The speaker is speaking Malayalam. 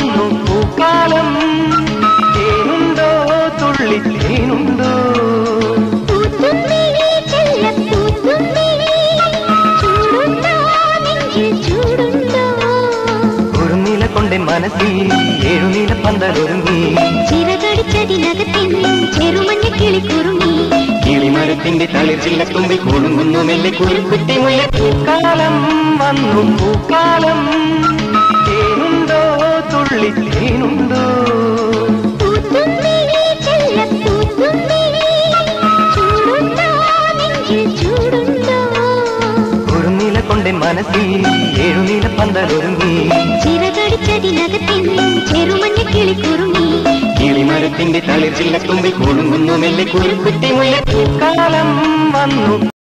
വന്നു പൂക്കാലം തേനുണ്ടോ തുള്ളി തേനുണ്ടോ പൂത്തുമ്പി ചെല്ലപ്പൂത്തുമ്പി ചൂടുണ്ടോ നെഞ്ചിൽ ചൂടുണ്ടോ കുറുനില കൊണ്ടൻ മനസ്സിൽ ഏഴുനില പന്തലൊരുങ്ങി ചിറകടിച്ചതിനകത്തിൻ ചെറുമഞ്ഞ കിളി കുറുമി കിളിമരത്തിന്റെ തളിർച്ചില്ല തുമ്പി കുടുങ്ങുന്നു മെല്ലെ കുരുക്കുറ്റി മുല്ല പൂക്കാലം വന്നു പൂക്കാലം തേനുണ്ടോ തുള്ളി തേനുണ്ടോ പൂത്തുമ്പി ചെല്ലപ്പൂത്തുമ്പി ചൂടുണ്ടോ നെഞ്ചിൽ ചൂടുണ്ടോ കുറുനില കൊണ്ടൻ മനസ്സിൽ ഏഴുനില പന്തലൊരുങ്ങി ചിറകടിച്ചതിനകത്തിൻ ചെറുമഞ്ഞ കിളി കുറുമി കിളിമരത്തിന്റെ തളിർച്ചില്ല തുമ്പി കുടുങ്ങുന്നു മെല്ലെ കുരുക്കുറ്റി മുല്ല പൂക്കാലം വന്നു